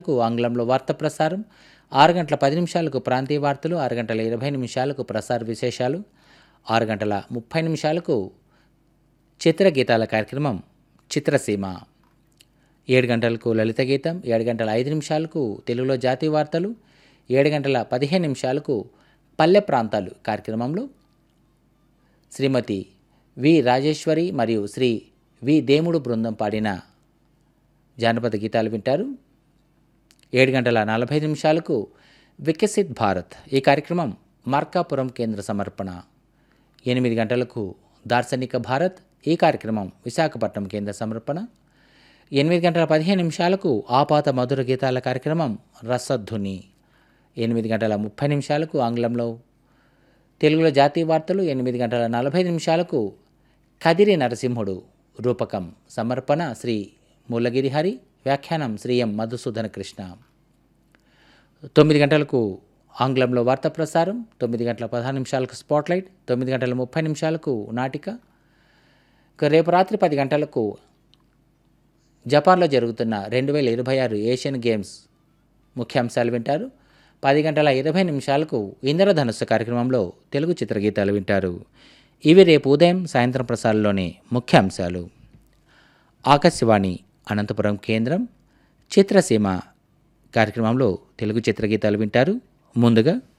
కు ఆంగ్లంలో వార్త ప్రసారం ఆరు గంటల పది నిమిషాలకు ప్రాంతీయ వార్తలు ఆరు గంటల ఇరవై నిమిషాలకు ప్రసార విశేషాలు ఆరు గంటల ముప్పై నిమిషాలకు చిత్రగీతాల కార్యక్రమం చిత్రసీమ ఏడు గంటలకు లలిత గీతం ఏడు గంటల ఐదు నిమిషాలకు తెలుగులో జాతీయ వార్తలు ఏడు గంటల పదిహేను నిమిషాలకు పల్లె ప్రాంతాలు కార్యక్రమంలో శ్రీమతి వి రాజేశ్వరి మరియు శ్రీ వి దేముడు బృందం పాడిన జానపద గీతాలు వింటారు ఏడు గంటల నలభై నిమిషాలకు వికసిత్ భారత్ ఈ కార్యక్రమం మార్కాపురం కేంద్ర సమర్పణ ఎనిమిది గంటలకు దార్శనిక భారత్ ఈ కార్యక్రమం విశాఖపట్నం కేంద్ర సమర్పణ ఎనిమిది గంటల పదిహేను నిమిషాలకు ఆపాత మధుర గీతాల కార్యక్రమం రసధ్వని ఎనిమిది గంటల ముప్పై నిమిషాలకు ఆంగ్లంలో తెలుగులో జాతీయ వార్తలు ఎనిమిది గంటల నలభై నిమిషాలకు కదిరి నరసింహుడు రూపకం సమర్పణ శ్రీ మూలగిరి హరి వ్యాఖ్యానం శ్రీ ఎం మధుసూదన కృష్ణ తొమ్మిది గంటలకు ఆంగ్లంలో వార్తా ప్రసారం తొమ్మిది గంటల పదహారు నిమిషాలకు స్పాట్లైట్ తొమ్మిది గంటల ముప్పై నిమిషాలకు నాటిక ఇక రేపు రాత్రి పది గంటలకు జపాన్లో జరుగుతున్న రెండు వేల ఇరవై ఆరు ఏషియన్ గేమ్స్ ముఖ్యాంశాలు వింటారు పది గంటల ఇరవై నిమిషాలకు ఇంద్రధనుస్సు కార్యక్రమంలో తెలుగు చిత్రగీతాలు వింటారు ఇవి రేపు ఉదయం సాయంత్రం ప్రసారంలోని ముఖ్యాంశాలు ఆకాశవాణి అనంతపురం కేంద్రం చిత్రసీమ కార్యక్రమంలో తెలుగు చిత్రగీతాలు వింటారు ముందుగా